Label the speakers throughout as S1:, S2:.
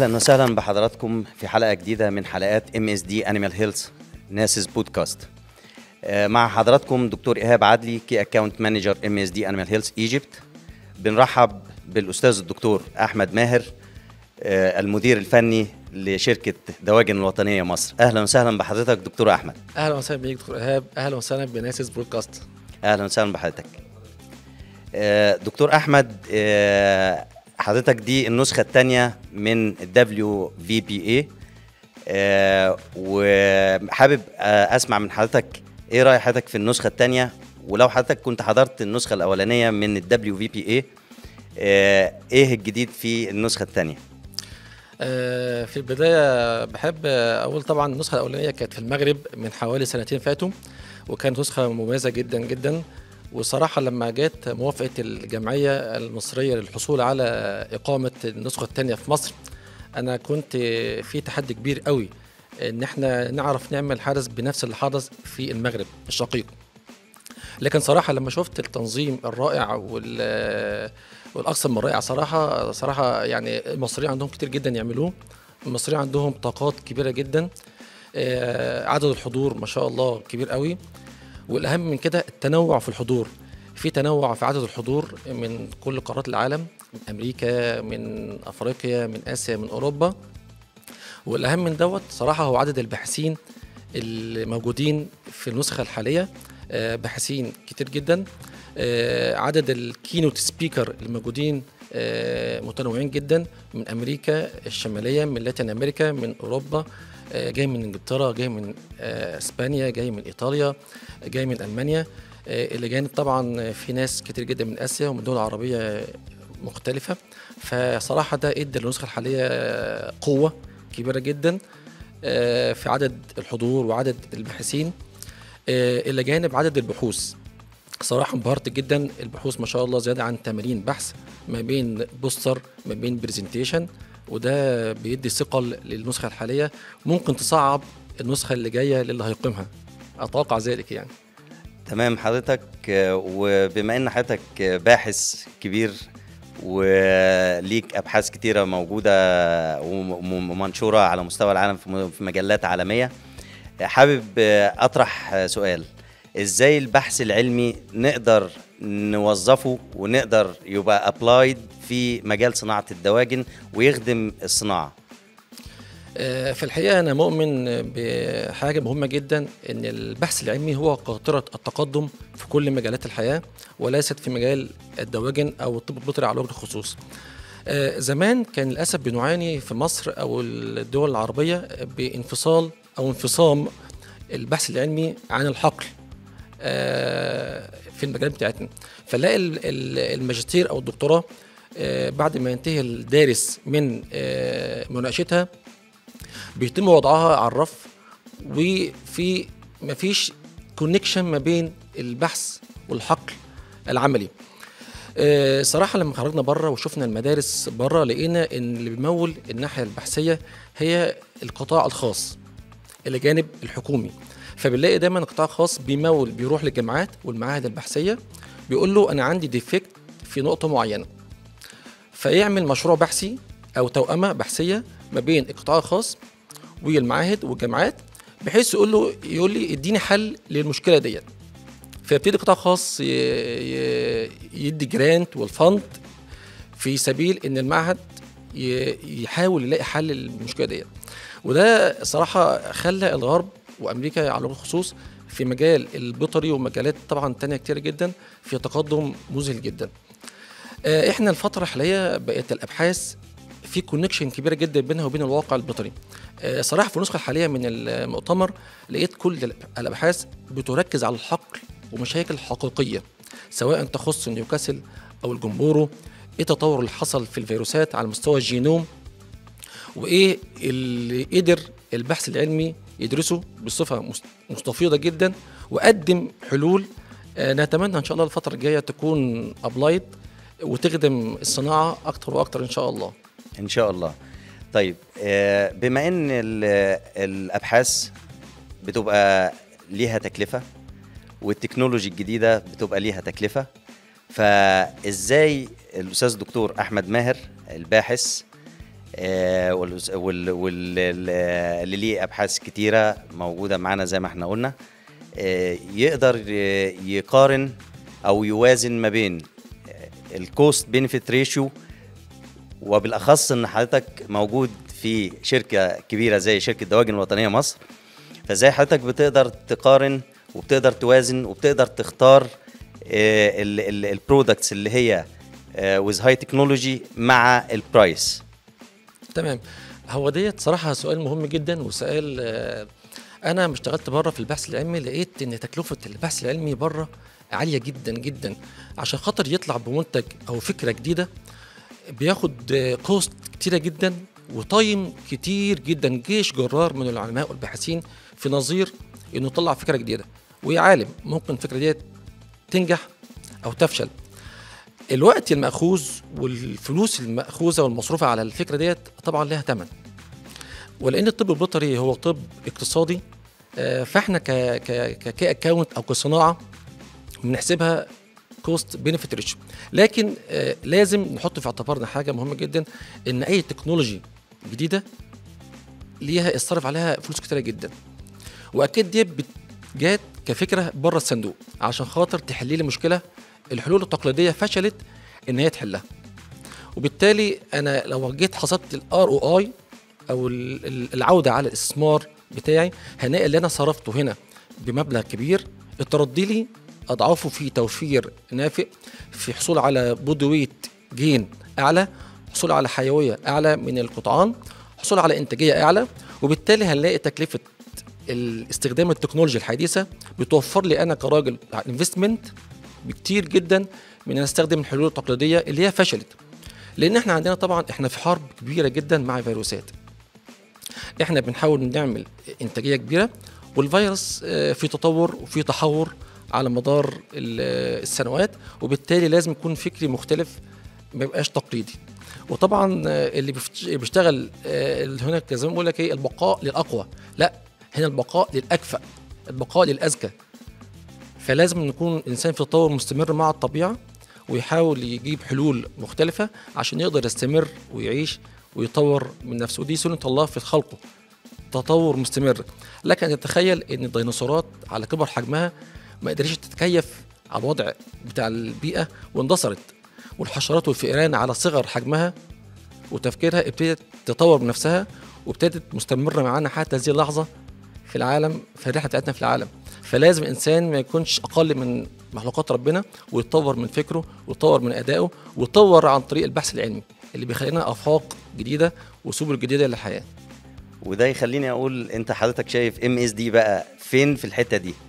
S1: اهلا وسهلا بحضراتكم في حلقه جديده من حلقات ام اس دي انيمال هيلث ناسس بودكاست مع حضراتكم دكتور ايهاب عدلي كي اكاونت مانجر ام اس دي انيمال هيلث ايجيبت بنرحب بالاستاذ الدكتور احمد ماهر آه، المدير الفني لشركه دواجن الوطنيه مصر اهلا وسهلا بحضرتك دكتور احمد
S2: اهلا وسهلا بيك دكتور ايهاب اهلا وسهلا بناسس برودكاست
S1: اهلا وسهلا بحضرتك آه، دكتور احمد آه، حضرتك دي النسخه الثانيه من الدبليو في بي اي وحابب آه، اسمع من حضرتك ايه راي حضرتك في النسخه الثانيه ولو حضرتك كنت حضرت النسخه الاولانيه من الدبليو في بي اي ايه الجديد في النسخه الثانيه
S2: آه، في البدايه بحب اقول طبعا النسخه الاولانيه كانت في المغرب من حوالي سنتين فاتوا وكانت نسخه مميزه جدا جدا وصراحة لما جت موافقة الجمعية المصرية للحصول على إقامة النسخة الثانية في مصر أنا كنت في تحدي كبير قوي إن إحنا نعرف نعمل حدث بنفس اللي حدث في المغرب الشقيق لكن صراحة لما شفت التنظيم الرائع وال والأكثر من رائع صراحة صراحة يعني المصريين عندهم كتير جدا يعملوه المصريين عندهم طاقات كبيرة جدا آه، عدد الحضور ما شاء الله كبير قوي والاهم من كده التنوع في الحضور في تنوع في عدد الحضور من كل قارات العالم من امريكا من افريقيا من اسيا من اوروبا والاهم من دوت صراحه هو عدد الباحثين الموجودين في النسخه الحاليه آه، باحثين كتير جدا آه، عدد الكينوت سبيكر الموجودين آه، متنوعين جدا من امريكا الشماليه من لاتين امريكا من اوروبا آه، جاي من انجلترا جاي من آه، اسبانيا جاي من ايطاليا جاي من المانيا آه، اللي جانب طبعا في ناس كتير جدا من اسيا ومن دول عربيه مختلفه فصراحه ده ادى للنسخه الحاليه قوه كبيره جدا آه، في عدد الحضور وعدد الباحثين آه، الى جانب عدد البحوث صراحة انبهرت جدا البحوث ما شاء الله زيادة عن 80 بحث ما بين بوستر ما بين برزنتيشن وده بيدي ثقل للنسخة الحالية ممكن تصعب النسخة اللي جاية للي هيقيمها أتوقع ذلك يعني
S1: تمام حضرتك آه، وبما ان حضرتك آه، باحث كبير وليك ابحاث كتيره موجوده وم- ومنشوره على مستوى العالم في م- في مجلات عالميه حابب آه، اطرح آه، سؤال ازاي البحث العلمي نقدر نوظفه ونقدر يبقى ابلايد في مجال صناعه الدواجن ويخدم الصناعه
S2: آه، في الحقيقة أنا مؤمن بحاجة مهمة جدا إن البحث العلمي هو قاطرة التقدم في كل مجالات الحياة وليست في مجال الدواجن أو الطب البيطري على وجه الخصوص. آه، زمان كان للأسف بنعاني في مصر أو الدول العربية بانفصال أو انفصام البحث العلمي عن الحقل آه، في المجالات بتاعتنا فنلاقي ال- ال- الماجستير أو الدكتوراه آه، بعد ما ينتهي الدارس من آه، مناقشتها بيتم وضعها على الرف وفي مفيش كونكشن ما بين البحث والحقل العملي آه، صراحة لما خرجنا بره وشفنا المدارس بره لقينا ان اللي بيمول الناحية البحثية هي القطاع الخاص الى جانب الحكومي فبنلاقي دايما القطاع الخاص بيمول بيروح للجامعات والمعاهد البحثية بيقول له انا عندي ديفكت في نقطة معينة فيعمل مشروع بحثي او توأمة بحثية ما بين القطاع الخاص والمعاهد والجامعات بحيث يقول له يقول لي اديني حل للمشكله ديت فيبتدي القطاع الخاص ي- ي- يدي جرانت والفند في سبيل ان المعهد ي- يحاول يلاقي حل للمشكله ديت وده صراحه خلى الغرب وامريكا على وجه الخصوص في مجال البيطري ومجالات طبعا تانية كتير جدا في تقدم مذهل جدا آه، احنا الفتره الحاليه بقت الابحاث في كونكشن كبيره جدا بينها وبين الواقع البيطري آه، صراحه في النسخه الحاليه من المؤتمر لقيت كل الأب- الابحاث بتركز على الحقل ومشاكل حقيقيه سواء تخص نيوكاسل او الجمبورو ايه التطور اللي حصل في الفيروسات على مستوى الجينوم وايه اللي قدر البحث العلمي يدرسه بصفه مست- مستفيضه جدا وقدم حلول آه، نتمنى ان شاء الله الفتره الجايه تكون ابلايد وتخدم الصناعه اكتر واكتر ان شاء الله
S1: ان شاء الله طيب آه، بما ان ال- الابحاث بتبقى ليها تكلفه والتكنولوجي الجديده بتبقى ليها تكلفه فازاي الاستاذ الدكتور احمد ماهر الباحث آه، والأس- وال- وال- ال- اللي ليه ابحاث كتيره موجوده معانا زي ما احنا قلنا آه، يقدر ي- يقارن او يوازن ما بين الكوست بينفيت ريشيو وبالاخص ان حضرتك موجود في شركه كبيره زي شركه دواجن الوطنيه مصر فازاي حضرتك بتقدر تقارن وبتقدر توازن وبتقدر تختار البرودكتس اللي هي ويز هاي تكنولوجي مع البرايس
S2: تمام هو ديت صراحه سؤال مهم جدا وسؤال آه، انا لما اشتغلت بره في البحث العلمي لقيت ان تكلفه البحث العلمي بره عاليه جدا جدا عشان خاطر يطلع بمنتج او فكره جديده بياخد آه، كوست كتيره جدا وتايم كتير جدا جيش جرار من العلماء والباحثين في نظير انه يطلع فكره جديده ويا عالم ممكن الفكره ديت تنجح او تفشل الوقت المأخوذ والفلوس المأخوذة والمصروفة على الفكرة ديت طبعا لها ثمن ولأن الطب البيطري هو طب اقتصادي آه، فاحنا ك ك ك كاكونت او كصناعه بنحسبها كوست بينفيت ريشيو لكن آه، لازم نحط في اعتبارنا حاجه مهمه جدا ان اي تكنولوجي جديده ليها اصرف عليها فلوس كتيره جدا واكيد دي بت- جات كفكره بره الصندوق عشان خاطر تحل لي مشكله الحلول التقليديه فشلت ان هي تحلها وبالتالي انا لو جيت حسبت الار او اي او ال- ال- العوده على الاستثمار بتاعي هلاقي اللي انا صرفته هنا بمبلغ كبير اترد لي اضعافه في توفير نافع في حصول على بودي ويت جين اعلى حصول على حيويه اعلى من القطعان حصول على انتاجيه اعلى وبالتالي هنلاقي تكلفه استخدام التكنولوجيا الحديثه بتوفر لي انا كراجل انفستمنت بكتير جدا من ان استخدم الحلول التقليديه اللي هي فشلت لان احنا عندنا طبعا احنا في حرب كبيره جدا مع الفيروسات احنا بنحاول نعمل انتاجيه كبيره والفيروس آه، في تطور وفي تحور على مدار ال- السنوات وبالتالي لازم يكون فكري مختلف ما يبقاش تقليدي وطبعا آه، اللي بيفت- بيشتغل آه، اللي هناك زي ما بقول لك ايه البقاء للاقوى لا هنا البقاء للاكفأ البقاء للاذكى فلازم نكون انسان في تطور مستمر مع الطبيعه ويحاول يجيب حلول مختلفه عشان يقدر يستمر ويعيش ويطور من نفسه ودي سنه الله في خلقه تطور مستمر لك ان تتخيل ان الديناصورات على كبر حجمها ما قدرتش تتكيف على الوضع بتاع البيئه واندثرت والحشرات والفئران على صغر حجمها وتفكيرها ابتدت تطور من نفسها وابتدت مستمره معانا حتى هذه اللحظه في العالم في الرحله بتاعتنا في العالم فلازم الانسان ما يكونش اقل من مخلوقات ربنا ويتطور من فكره ويتطور من ادائه ويتطور عن طريق البحث العلمي اللي بيخلينا افاق جديده وسبل جديده للحياه
S1: وده يخليني اقول انت حضرتك شايف ام اس دي بقى فين في الحته دي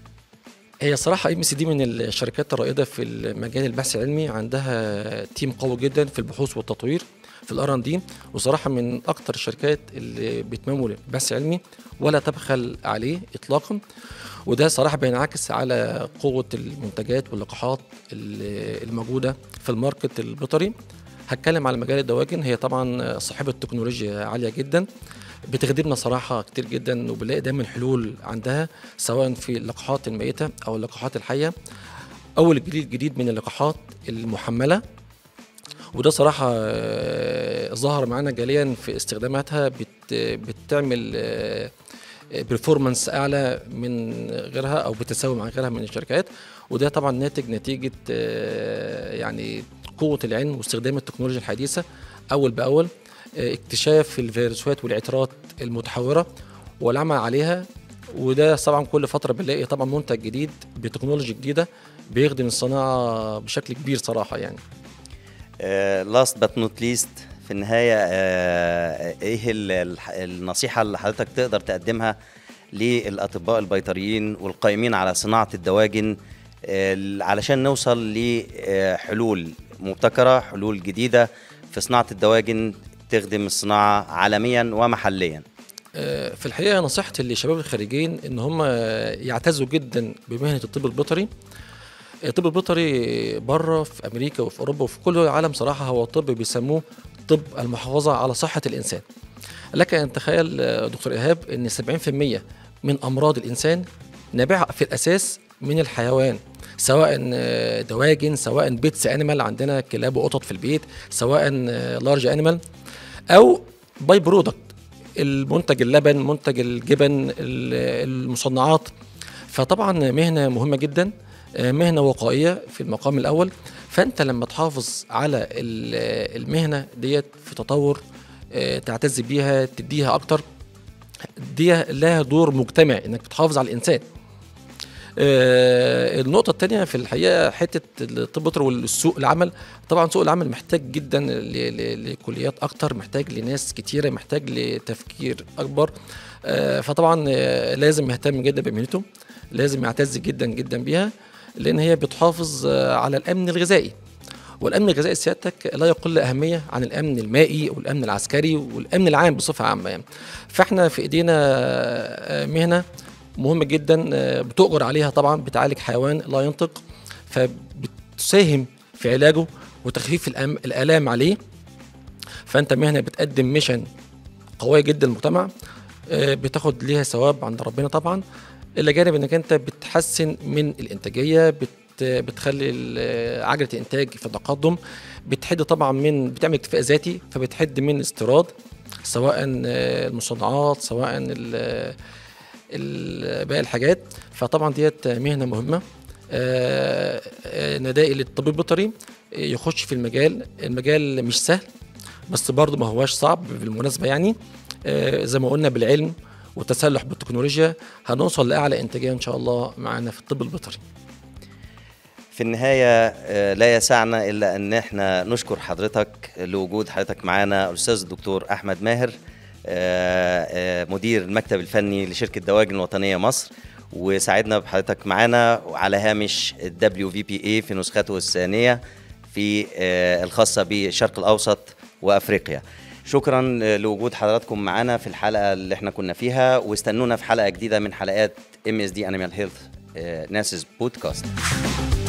S2: هي صراحة ام سي دي من الشركات الرائدة في المجال البحث العلمي عندها تيم قوي جدا في البحوث والتطوير في الار ان دي وصراحة من أكتر الشركات اللي بتمول البحث العلمي ولا تبخل عليه إطلاقا وده صراحة بينعكس على قوة المنتجات واللقاحات اللي- الموجودة في الماركت البيطري هتكلم على مجال الدواجن هي طبعا صاحبة تكنولوجيا عالية جدا بتخدمنا صراحة كتير جدا وبنلاقي دايما حلول عندها سواء في اللقاحات الميتة أو اللقاحات الحية أو الجيل الجديد من اللقاحات المحملة وده صراحة آه، ظهر معانا جاليا في استخداماتها بت بتعمل برفورمانس أعلى من غيرها أو بتساوي مع غيرها من الشركات وده طبعا ناتج نتيجة آه، يعني قوة العلم واستخدام التكنولوجيا الحديثة أول بأول آه، اكتشاف الفيروسات والعطرات المتحورة والعمل عليها وده طبعا كل فترة بنلاقي طبعا منتج جديد بتكنولوجيا جديدة بيخدم الصناعة بشكل كبير صراحة يعني
S1: لاست بات نوت ليست في النهايه آه، ايه ال- الح- النصيحه اللي حضرتك تقدر تقدمها للاطباء البيطريين والقائمين على صناعه الدواجن آه، علشان نوصل لحلول مبتكره حلول جديده في صناعه الدواجن تخدم الصناعه عالميا ومحليا
S2: آه، في الحقيقه نصيحتي للشباب الخارجين ان هم يعتزوا جدا بمهنه الطب البيطري الطب البيطري بره في امريكا وفي اوروبا وفي كل العالم صراحه هو طب بيسموه طب المحافظه على صحه الانسان لك ان تتخيل آه، دكتور ايهاب ان 70% من امراض الانسان نابعه في الاساس من الحيوان سواء آه، دواجن سواء بيتس انيمال عندنا كلاب وقطط في البيت سواء لارج انيمال او باي برودكت المنتج اللبن منتج الجبن ال- المصنعات فطبعا مهنه مهمه جدا آه، مهنه وقائيه في المقام الاول فانت لما تحافظ على ال- المهنه ديت في تطور آه، تعتز بيها تديها اكتر دي لها دور مجتمعي انك بتحافظ على الانسان آه، النقطة التانية في الحقيقة حتة الطب البيطري والسوق العمل طبعا سوق العمل محتاج جدا ل- ل- لكليات أكتر محتاج لناس كتيرة محتاج لتفكير أكبر آه، فطبعا آه، لازم يهتم جدا بمهنته لازم يعتز جدا جدا بيها لأن هي بتحافظ آه، على الأمن الغذائي والامن الغذائي سيادتك لا يقل اهميه عن الامن المائي والامن العسكري والامن العام بصفه عامه يعني فاحنا في ايدينا آه، مهنه مهمه جدا آه، بتؤجر عليها طبعا بتعالج حيوان لا ينطق فبتساهم في علاجه وتخفيف الأم- الالام عليه فانت مهنه بتقدم ميشن قويه جدا للمجتمع آه، بتاخد ليها ثواب عند ربنا طبعا الى جانب انك انت بتحسن من الانتاجيه بت بتخلي ال- عجله الانتاج في تقدم بتحد طبعا من بتعمل اكتفاء ذاتي فبتحد من الاستيراد سواء آه، المصنعات سواء ال- ال- باقي الحاجات فطبعا ديت مهنه مهمه آه، آه، ندائي للطبيب البيطري يخش في المجال المجال مش سهل بس برضه ما هواش صعب بالمناسبه يعني آه، زي ما قلنا بالعلم والتسلح بالتكنولوجيا هنوصل لاعلى انتاجيه ان شاء الله معانا في الطب البيطري
S1: في النهاية آه، لا يسعنا إلا أن احنا نشكر حضرتك لوجود حضرتك معانا الأستاذ الدكتور أحمد ماهر آه، آه، مدير المكتب الفني لشركة دواجن الوطنية مصر وساعدنا بحضرتك معانا على هامش الدبليو في بي اي في نسخته الثانية في آه، الخاصة بالشرق الأوسط وأفريقيا شكرا آه، لوجود حضراتكم معانا في الحلقة اللي احنا كنا فيها واستنونا في حلقة جديدة من حلقات ام اس دي انيمال هيلث ناسز بودكاست